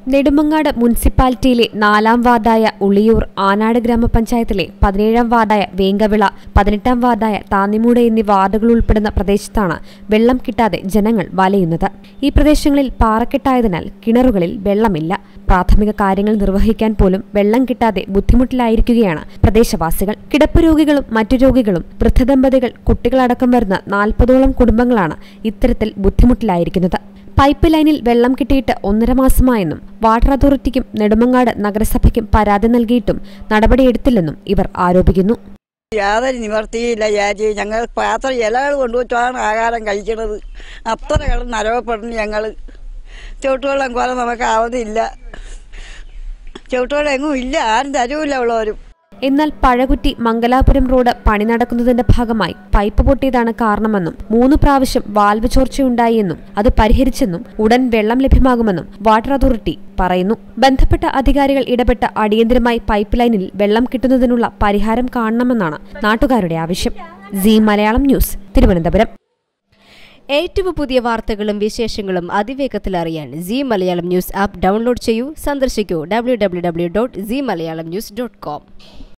നെടുമങ്ങാട് മുനിസിപ്പാലിറ്റിയിലെ നാലാം വാർഡായ ഉളിയൂർ ആനാട് ഗ്രാമപഞ്ചായത്തിലെ പതിനേഴാം വാർഡായ വേങ്കവിള പതിനെട്ടാം വാർഡായ താന്നിമൂട് എന്നീ വാർഡുകൾ ഉൾപ്പെടുന്ന പ്രദേശത്താണ് വെള്ളം കിട്ടാതെ ജനങ്ങൾ വലയുന്നത് ഈ പ്രദേശങ്ങളിൽ പാറക്കെട്ടായതിനാൽ കിണറുകളിൽ വെള്ളമില്ല പ്രാഥമിക കാര്യങ്ങൾ നിർവഹിക്കാൻ പോലും വെള്ളം കിട്ടാതെ ബുദ്ധിമുട്ടിലായിരിക്കുകയാണ് പ്രദേശവാസികൾ കിടപ്പ് രോഗികളും മറ്റു രോഗികളും വൃദ്ധദമ്പതികൾ കുട്ടികളടക്കം വരുന്ന നാൽപ്പതോളം കുടുംബങ്ങളാണ് ഇത്തരത്തിൽ ബുദ്ധിമുട്ടിലായിരിക്കുന്നത് പൈപ്പ് ലൈനിൽ വെള്ളം കിട്ടിയിട്ട് ഒന്നര മാസമായെന്നും വാട്ടർ അതോറിറ്റിക്കും നെടുമങ്ങാട് നഗരസഭയ്ക്കും പരാതി നൽകിയിട്ടും നടപടിയെടുത്തില്ലെന്നും ഇവർ ആരോപിക്കുന്നു യാതൊരു നിവർത്തിയില്ല യാജി ഞങ്ങൾ പാത്രം ഇലകൾ കൊണ്ടുവച്ചാണ് ആഹാരം കഴിക്കുന്നത് അത്ര കടന്ന് നരവപ്പെടുന്നു ഞങ്ങൾ ചവിട്ടുവെള്ളം കുറെ നമുക്ക് ആവുന്നില്ല ചവിട്ടുവെള്ളം എങ്ങും ഇല്ല ആരും തരൂല്ല ഉള്ളവരും എന്നാൽ പഴകുറ്റി മംഗലാപുരം റോഡ് പണി നടക്കുന്നതിന്റെ ഭാഗമായി പൈപ്പ് പൊട്ടിയതാണ് കാരണമെന്നും മൂന്ന് പ്രാവശ്യം വാൽവ് ചോർച്ചയുണ്ടായെന്നും അത് പരിഹരിച്ചെന്നും ഉടൻ വെള്ളം ലഭ്യമാകുമെന്നും വാട്ടർ അതോറിറ്റി പറയുന്നു ബന്ധപ്പെട്ട അധികാരികൾ ഇടപെട്ട് അടിയന്തരമായി പൈപ്പ് ലൈനിൽ വെള്ളം കിട്ടുന്നതിനുള്ള പരിഹാരം കാണണമെന്നാണ് നാട്ടുകാരുടെ ആവശ്യം സി മലയാളം ന്യൂസ് തിരുവനന്തപുരം ഏറ്റവും പുതിയ വാർത്തകളും വിശേഷങ്ങളും അതിവേഗത്തിൽ അറിയാൻ C Malayalam news app download ചെയ്യൂ സന്ദർശിക്കൂ W W W dot C Malayalam news dot com